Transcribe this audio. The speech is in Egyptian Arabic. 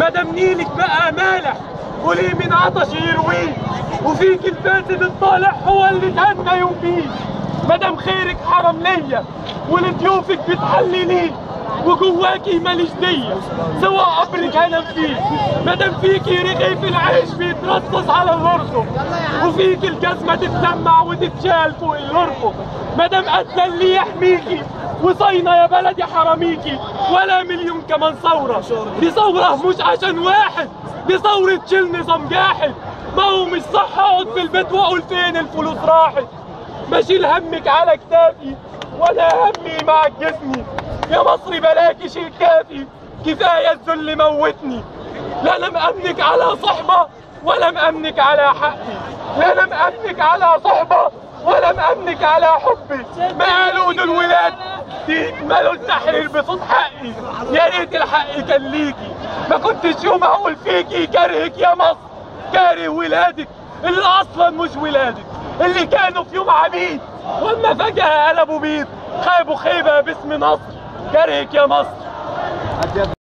مدام نيلك بقى مالح وليه من عطش يرويه وفيك الفاسد الطالع هو اللي تهنى يوم فيه مدام خيرك حرم ليا ولضيوفك بتحلي ليه وجواكي ماليش دية سواء قبرك هنام فيه مادام فيكي رغيف العيش بيترصص على الرصف وفيك الجزمة تتسمع وتتشال فوق الرفق مادام قتلة اللي يحميكي وصاينة يا بلدي حراميكي ولا مليون كمان ثورة دي ثورة مش عشان واحد دي ثورة شيل نظام جاحد ما هو مش صح اقعد في البيت واقول فين الفلوس راحت بشيل همك على كتافي ولا همي مع جسمي يا مصري بلاكي شيء كافي كفاية الذل موتني لا انا مأمنك على صحبة ولا مأمنك على حقي لا انا مأمنك على صحبة ولا مأمنك على حبي ما قالوا دول ولاد مالوا التحرير بصوت حقي يا ريت الحق كان ليكي ما كنتش يوم اقول فيكي كارهك يا مصر كاره ولادك اللي اصلا مش ولادك اللي كانوا في يوم عبيد واما فجأة قلبوا بيض خابوا خيبة باسم نصر كارهك يا مصر